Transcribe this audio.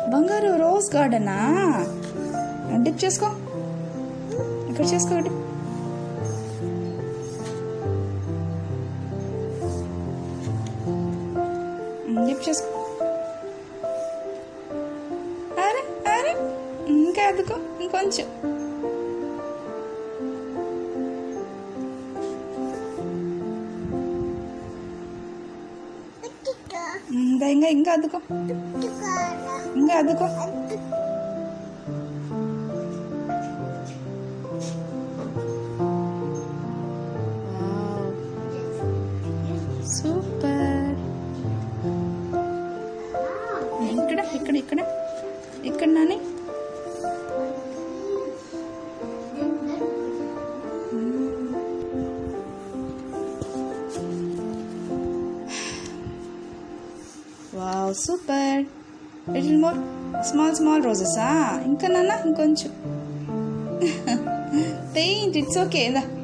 బంగారు rose గార్డెనా dip చేసుకో ఇక్కడ చేసుకో డిప్ డిప్ చేసుకో అరే అరే ఇంకా అదుకో ఇంకొంచెం ఇంకా ఇంకా ఇంకా అదుకో ఇంకా అదుకో సూపర్ ఇక్కడ ఇక్కడ ఇక్కడ ఇక్కడ Nani wow super little more small small రోజెసా ఇంకా నాన్న ఇంకొంచెం పెయింట్ ఇట్స్ ఓకే ఇందా